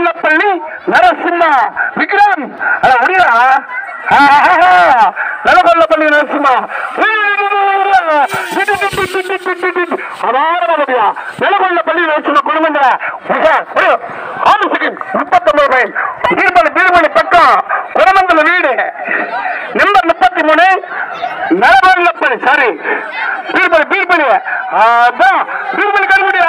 நலகொல்லப்பள்ளி நரசிம்மா விக்ரம் அட முடியல நலகொல்லப்பள்ளி நரசிம்மா அபாரமானதையா நலகொல்லப்பள்ளி நரசிம்மா குடும்பங்கள ஆறு செகண்ட் முப்பத்தொன்பது பையன் பீர்மலை பீர்மலை பக்கம் குடமங்கல வீடு நம்பர் முப்பத்தி மூணு நலகொல்லப்பள்ளி சாரி பீர்மலை பீர்மலை அதான் பீர்மலை கருமுடியா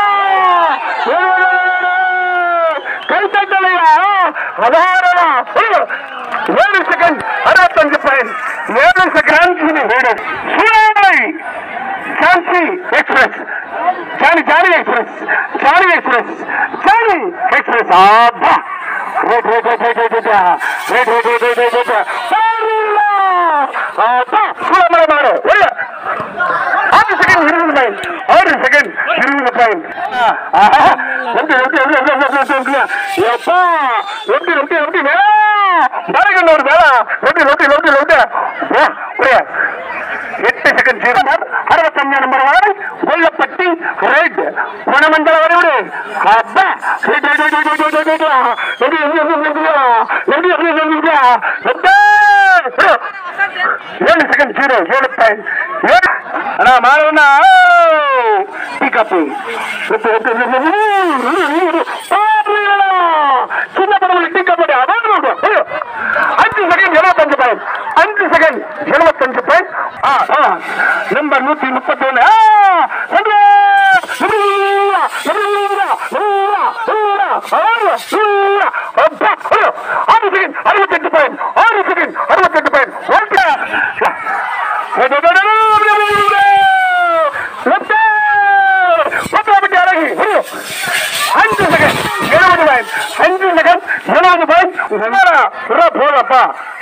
கைத்தட்டலையா அதாரா ஏழு செகண்ட் அறுபத்தஞ்சு பாயிண்ட் ஏழு second Soodamalai Jhansi express Johnny Johnny express Johnny express Johnny express ஆபா right right right right right right right right right right right ஆபா சூடாமலை மாடு ஒரே ஆறு செகண்ட் இருபது பாயிண்ட் ஆறு செகண்ட் இருபது பாயிண்ட் எப்படி எப்படி எப்படி எப்படி எப்படி எப்படி எப்பா எப்படி எப்படி எப்படி வேலை பாருங்க ஒரு வேலை எப்படி எப்படி எப்படி எப்படி புரிய எட்டு செகண்ட் ஜீரோ அறுபத்தஞ்சு நம்பர் வாரி கொல்லப்பட்டி ரைட் குணமண்டல வரைவிடு அப்பா right right right right right right எப்படி எப்படி எப்படி எப்படி எப்படி எப்படி எப்படி ஏழு செகண்ட் ஜீரோ ஏழு பாயிண்ட் ஏழு அண்ணா மாணவனா டீ காப்பி சின்ன படம் டீ காப்பி அஞ்சு செகண்ட் எழுபத்தஞ்சு பாயிண்ட் அஞ்சு செகண்ட் எழுபத்தஞ்சு பாயிண்ட் நம்பர் நூத்தி முப்பத்தி ஒண்ணு ஆறு செகண்ட் அறுபத்தெட்டு பாயிண்ட் ஆறு செகண்ட் அறுபத்தெட்டு பாயிண்ட் அஞ்சு செகண்ட் எழுபது பாயிண்ட் அஞ்சு செகண்ட் எழுபது பாயிண்ட் போதப்பா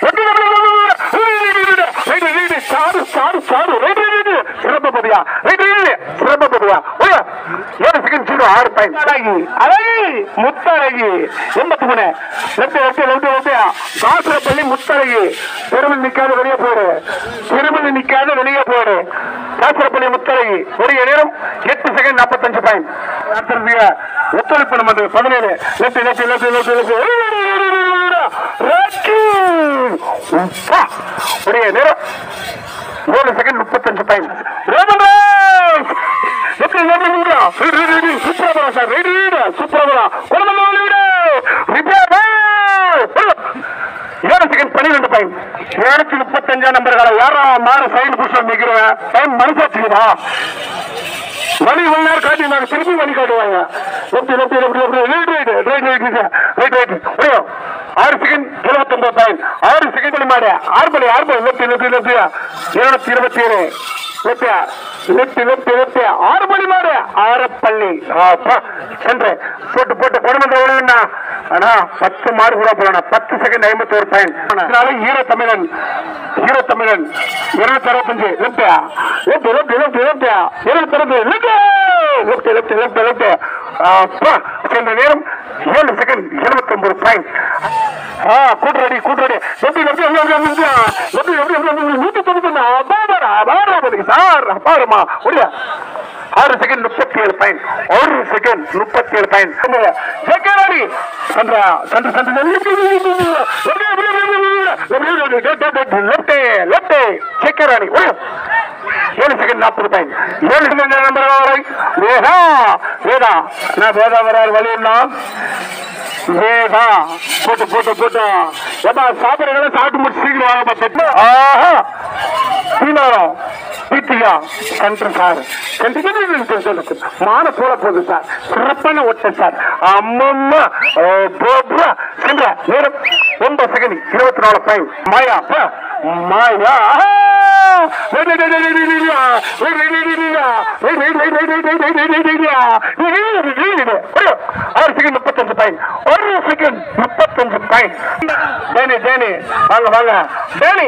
சாரு சாரு சாரு சிறப்பு பதியா சிறப்பு பதியா ஏழு செகண்ட் ஜீரோ ஆறு பாயிண்ட் அழகி அழகி முத்தழகி எண்பத்தி மூணு left left left left Kasurappalli Muthazhagi Perumal நிக்காத வெளியே போடு பெருமல் நிக்காத வெளியே போடு காசுரப்பள்ளி முத்தழகி ஒரு நேரம் எட்டு செகண்ட் நாற்பத்தஞ்சு பாயிண்ட் ஒத்துழைப்பு நம்ம பதினேழு left left left left left உடைய நேரம் ஏழு செகண்ட் முப்பத்தஞ்சு டைம் சூப்பரா சார் ரெடி சூப்பரா குழந்தை ஏழு செகண்ட் பன்னிரெண்டு பாயிண்ட் ஏழுக்கு முப்பத்தஞ்சாம் நம்பர்களை யாரா மாறு சைடு புஷ் நிக்கிறேன் டைம் மனசாச்சுக்குதா வழி ஒரு நேரம் காட்டினாங்க திருப்பி வழி காட்டுவாங்க left left left left right right right right right right ஒரே ஆறு செகண்ட் எழுபத்தொன்பது பாயிண்ட் ஆறு செகண்ட் படி மாடு ஆறு படி ஆறு படி லெப்ட் லெப்ட் லெப்ட் இருநூத்தி இருபத்தி ஏழு லெப்ட் லெப்ட் லெப்ட் லெப்ட் ஆறு படி மாடு ஆரப்பள்ளி சென்று போட்டு போட்டு குடும்பத்தை விடுங்கண்ணா ஆனா பத்து மாடு கூட போலாம் பத்து செகண்ட் ஐம்பத்தி ஒரு பாயிண்ட் ஈரோ தமிழன் ஈரோ தமிழன் இருநூத்தி அறுபத்தஞ்சு left left left left left இருநூத்தி அறுபது left left left left left அப்பா சென்ற நேரம் ஏழு செகண்ட் எழுபத்தி ஒன்பது பாயிண்ட் ஆ கூட்டுறடி கூட்டுறடி எப்படி எப்படி எப்படி எப்படி எப்படி எப்படி எப்படி நூத்தி தொண்ணூத்தி அபாரா அபாராபதி சார் அபாரமா ஒடியா ஆறு செகண்ட் முப்பத்தி ஏழு பாயிண்ட் ஒரு செகண்ட் முப்பத்தி ஏழு point second Chandra Chandra Chandra left left செக்கராணி ஏழு செகண்ட் நாற்பது பாயிண்ட் ஏழு செகண்ட் நம்பர் வரை வேதா வேதா நான் வேதா வரார் வழி வேதா போட்டு போட்டு போட்டு ஏப்பா சாப்பிடுறதுல சாப்பிட்டு முடிச்சு சீக்கிரம் வாங்க பார்த்து ஆஹா சீனாரம் பீத்தியா சென்று சார் சென்று மான போல போகுது சார் சிறப்பான ஒட்டை சார் அம்மம்மா போப்ரா சென்ற நேரம் ஒன்பது செகண்ட் இருபத்தி நாலு டைம் மாயா பா, மாயா ஆறு செகண்ட் முப்பத்தஞ்சு பாயிண்ட் ஒரு செகண்ட் முப்பத்தஞ்சு பாயிண்ட் டேனி டேனி வாங்க வாங்க டேனி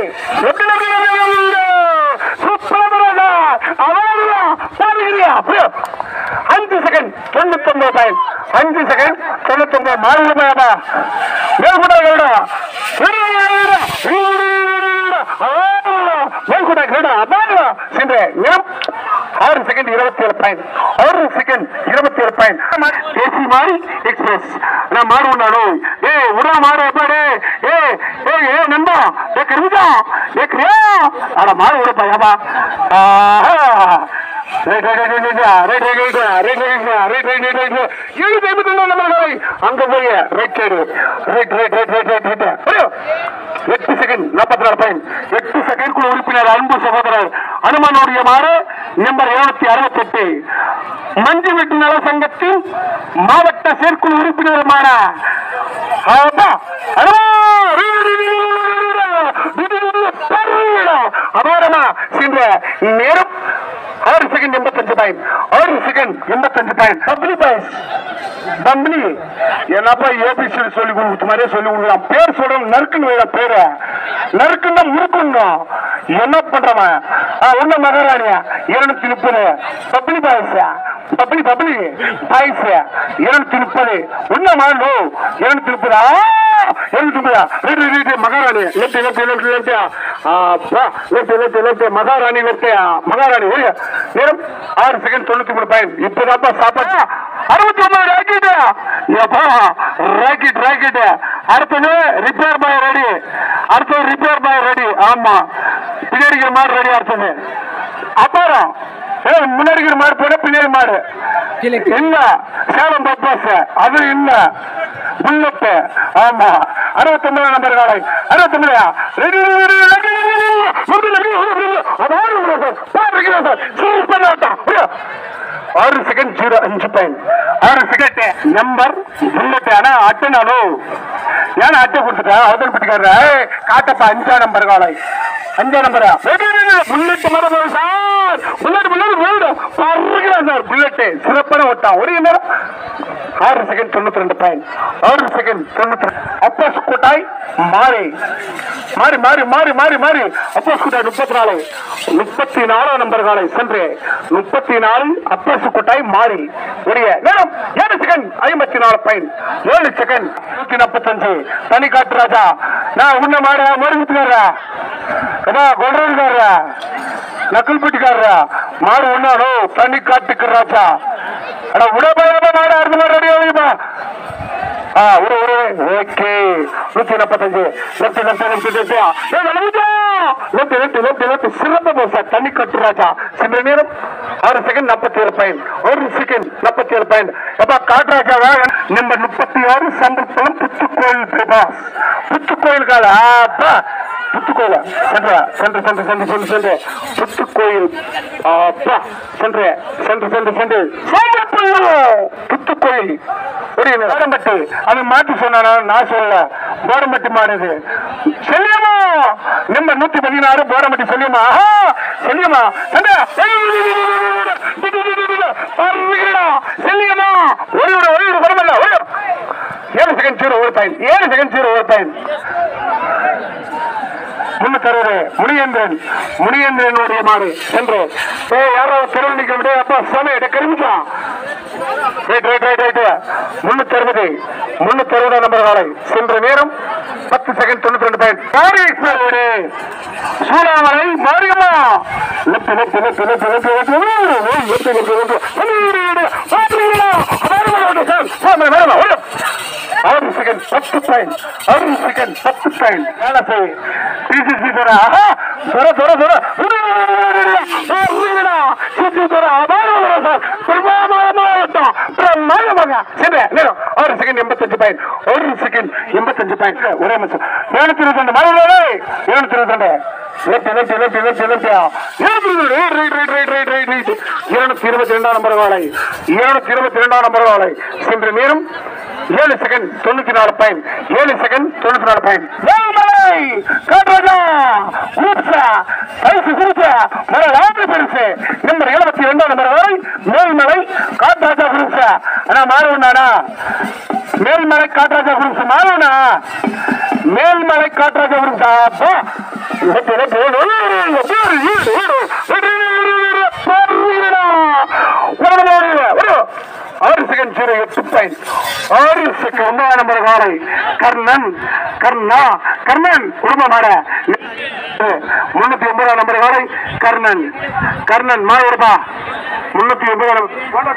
சூப்பரா அவரா பாருங்கிறியா அஞ்சு செகண்ட் தொண்ணூத்தி ஒன்பது பாயிண்ட் அஞ்சு செகண்ட் தொண்ணூத்தி ஒன்பது மாநிலமாடா மேல்கூட மேல்கூட கிரீடா அபாரம் சென்ற நிறம் ஆறு செகண்ட் இருபத்தி ஏழு பாயிண்ட் ஆறு செகண்ட் இருபத்தி ஏழு பாயிண்ட் ஏசி மாறி எக்ஸ்பிரஸ் நான் மாடு உண்டானோ ஏ உடா மாடு எப்பாடு ஏ ஏ ஏ நண்பா ஏ கருவிதா ஏ கிரியா அட மாடு உடப்பா ஏப்பா right right right right right right right right right ஏழு டைம் நம்பர்களை அங்க போய் right side right right right right right right எட்டு செகண்ட் நாற்பத்தி நாலு பாயிண்ட் எட்டு செகண்ட் குழு உறுப்பினர் அன்பு சகோதரர் அனுமனுடைய மாறு நம்பர் இருநூத்தி அறுபத்தி எட்டு மஞ்சு வெட்டு நல சங்கத்தின் மாவட்ட செயற்குழு உறுப்பினருமான ஆமா, அனுமா! அபாரமா சென்ற நேரம் ஆறு செகண்ட் எண்பத்தஞ்சு பாயிண்ட் ஆறு செகண்ட் எண்பத்தஞ்சு பாயிண்ட் பப்ளி பாயிண்ட் தம்பி என்னப்பா ஏபிசி சொல்லி கொடுத்த மாதிரியே சொல்லி கொடுக்குறான் பேர் சொல்றோம் நறுக்குன்னு வைடா பேரு நறுக்குன்னா முறுக்குணும் என்ன பண்றவன் ஒண்ணு மகாராணியா இருநூத்தி முப்பது பப்ளி பாயசா பப்ளி பப்ளி பாயச இருநூத்தி முப்பது ஒண்ணு மாண்டு இருநூத்தி முப்பது இருநூத்தி முப்பதா ரெண்டு ரெண்டு Maharani left left left left அப்பா left left left Maharani left Maharani ஓடியா நேரம் ஆறு செகண்ட் தொண்ணூத்தி மூணு பாயிண்ட் இப்பதாப்பா சாப்பாடு அறுபத்தி ஒன்பது ராக்கெட் எப்பா ராக்கெட் ராக்கெட் அடுத்தது ரிப்பேர் பாய் ரெடி அடுத்தது ரிப்பேர் பாய் ரெடி ஆமா பின்னாடி இருக்கிற மாடு ரெடி அடுத்தது அப்புறம் ஏய், முன்னாடி இருக்கிற மாடு போட பின்னாடி மாடு இல்ல சேலம் பப்பாஸ் அது இல்ல புல்லட் ஆமா அறுபத்தி ஒன்பது நம்பர் காலை அறுபத்தி ஒன்பதா ரெடி ரெடி ரெடி ஆறு செகண்ட் ஜீரோ அஞ்சு பாயிண்ட் ஆறு செகண்ட் நம்பர் புல்லட் ஆனா அட்டனாலோ ஏன்னா அட்டை கொடுத்துட்டேன் அவதல் பட்டிக்காரர் காட்டப்பா அஞ்சா நம்பர் காலை அஞ்சா நம்பரா புல்லட் மரம் சார் புல்லட் புல்லட் புல்லட் பறக்கிறான் சார் புல்லட் சிறப்பான ஓட்டம் ஒரு நேரம் ஆறு செகண்ட் தொண்ணூத்தி ரெண்டு பாயிண்ட் ஆறு செகண்ட் தொண்ணூத்தி ரெண்டு அப்பாஸ் கோட்டாய் மாறி மாறி மாறி மாறி மாறி மாறி அப்பாஸ் கோட்டாய் முப்பத்தி நாலு முப்பத்தி நாலாம் நம்பர் காலை சென்று முப்பத்தி நாலு அப்பாஸ் கோட்டாய் மாறி உடைய நேரம் ஏழு செகண்ட் ஐம்பத்தி நாலு பாயிண்ட் ஏழு செகண்ட் நூத்தி நாற்பத்தஞ்சு தனி காட்டு ராஜா நான் உன்ன மாட மருந்துக்காரா ஏன்னா கொள்றதுக்காரா நக்கல் பட்டிக்காரா மாடு ஒன்னானோ தண்ணி காட்டுக்கு ராஜா அட உடம்பு மாடு அறுந்து மாடு ரெடி ஆகுமா ஆ ஒரு ஒரு ஓகே நூத்தி நாற்பத்தஞ்சு left left left left left left left left சிறந்த போசா தண்ணி கட்டு ராஜா சென்ற நேரம் ஆறு செகண்ட் நாற்பத்தி ஏழு பாயிண்ட் ஒரு செகண்ட் நாற்பத்தி ஏழு பாயிண்ட் எப்பா காட்ராஜாவா நம்பர் முப்பத்தி ஆறு சம்பளம் புத்துக்கோயில் பிரபாஸ் புத்துக்கோயில் கால அப்பா புத்துக்கோயில சென்ற சென்று சென்று சென்று சென்று சென்று புத்துக்கோயில் அப்பா சென்று சென்று சென்று சென்று புத்துக்கோயில் ஒரு போடம்பட்டு அது மாத்தி சொன்னானா நான் சொல்ல போடம்பட்டி மாடுது செல்லியமா நம்ம நூத்தி பதினாறு போடம்பட்டி செல்லியமா ஆஹா செல்லியமா சண்டை செல்லியமா ஒரு ஒரு ஒரு ஒரு பரமல்ல ஒரு ஏழு செகண்ட் ஜீரோ ஒரு பாயிண்ட் ஏழு செகண்ட் ஜீரோ ஒரு பாயிண்ட் முன்னூத்தி அறுபது முனியேந்திரன் முனியேந்திரனுடைய மாடு என்று ஏ யாரோ திறன் நிக்க முடியாது அப்பா சுவாமி கருமிச்சா ரைட் ரைட் ரைட் ரைட் முன்னூத்தி அறுபது முன்னூத்தி அறுபது நம்பர் காலை சென்ற நேரம் பத்து செகண்ட் தொண்ணூத்தி ரெண்டு பாயிண்ட் மாறி express Soodamalai Mariyamma left left left left left left left left ஆறு செகண்ட் பத்து பாயிண்ட் ஆறு செகண்ட் பத்து பாயிண்ட் வேலை செய் பிசிசி தர ஆஹா சொர சொர சொர சிசி தர ஆறு செகண்ட் எண்பத்தஞ்சு பாயிண்ட் ஒரு செகண்ட் எண்பத்தஞ்சு பாயிண்ட் ஒரே நிமிஷம் இருநூத்தி இருபத்தி ரெண்டு மழை இருநூத்தி இருபத்தி ரெண்டு left left left left left இருநூத்தி இருபத்தி ரெண்டாம் நம்பர் வாழை இருநூத்தி இருபத்தி ரெண்டாம் நம்பர் வாழை சென்ற நேரம் ஏழு செகண்ட் தொண்ணூத்தி நாலு பாயிண்ட் ஏழு செகண்ட் தொண்ணூத்தி நாலு பாயிண்ட் வேல்மலை காட்டுராஜா ஊப்சா பரிசு குறிச்ச மர லாபி பரிசு நம்பர் எழுபத்தி ரெண்டாம் நம்பர் வரை மேல்மலை காட்டுராஜா குறிச்ச ஆனா மாறுவனானா மேல்மலை காட்டுராஜா குறிச்ச மாறுவனா மேல்மலை காட்டுராஜா குறிச்சா அப்பா லெஃப்ட் லெஃப்ட் ஓடு ஓடு ஓடு ஓடு ஆறு செகண்ட் ஜீரோ எட்டு பாயிண்ட் ஆறு செகண்ட் ஒன்பதாம் நம்பர் காலை கர்ணன் கர்ணா கர்ணன் குடும்பமாட முன்னூத்தி எண்பதாம் நம்பர் காலை கர்ணன் கர்ணன் மாறுபா முன்னூத்தி எண்பதாம்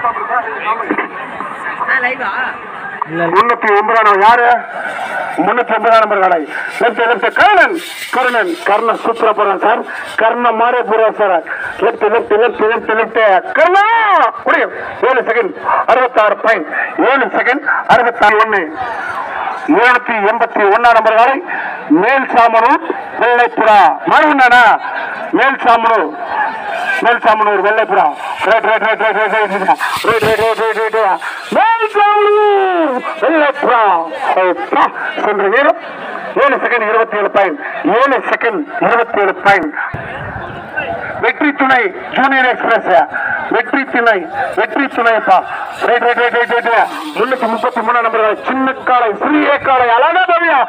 முன்னூத்தி ஒன்பதாம் யாரு முன்னூத்தி ஒன்பதாம் நம்பர் கடை லெப்ட் லெப்ட் கர்ணன் கர்ணன் கர்ணன் சூப்பரா போறான் சார் கர்ணன் மாறே போறான் sir left left left left left Karna முடியும் ஏழு செகண்ட் அறுபத்தாறு பாயிண்ட் ஏழு செகண்ட் அறுபத்தாறு ஒண்ணு இருநூத்தி எண்பத்தி ஒன்னா நம்பர் வரை மேல் சாமனூர் வெள்ளைப்புறா மறுநானா மேல் சாமனூர் மேல் சாமனூர் வெள்ளைப்புறா right right right right right right right right right right right right மேல் சாமனூர் வெள்ளைப்புறா அப்பா, சென்ற நேரம் ஏழு செகண்ட் இருபத்தி ஏழு பாயிண்ட் ஏழு செகண்ட் இருபத்தி ஏழு பாயிண்ட் வெற்றி துணை ஜூனியர் எக்ஸ்பிரஸ் வெற்றி துணை வெற்றி துணைப்பா right right right right right முன்னூத்தி முப்பத்தி மூணாம் நம்பர் சின்ன காலை சிறிய காலை அழகா பவியா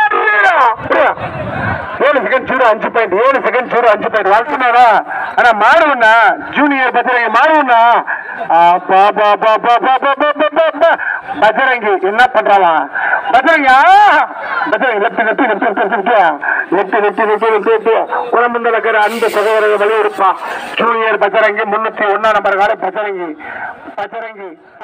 ஏழு செகண்ட் ஜீரோ அஞ்சு பாயிண்ட் ஏழு செகண்ட் ஜீரோ அஞ்சு பாயிண்ட் வாழ்த்துனாரா ஆனா மாறுவண்ணா ஜூனியர் பஜரங்கி மாறுவண்ணா பஜரங்கி என்ன பண்றாளா Bajrangi Bajrangi left left left left left left left left left குழம்புல இருக்கிற அந்த சகோதரர்கள் வலியுறுப்பா ஜூனியர் பஜரங்கி முன்னூத்தி ஒன்னா நம்பர் கால பஜரங்கி பஜரங்கி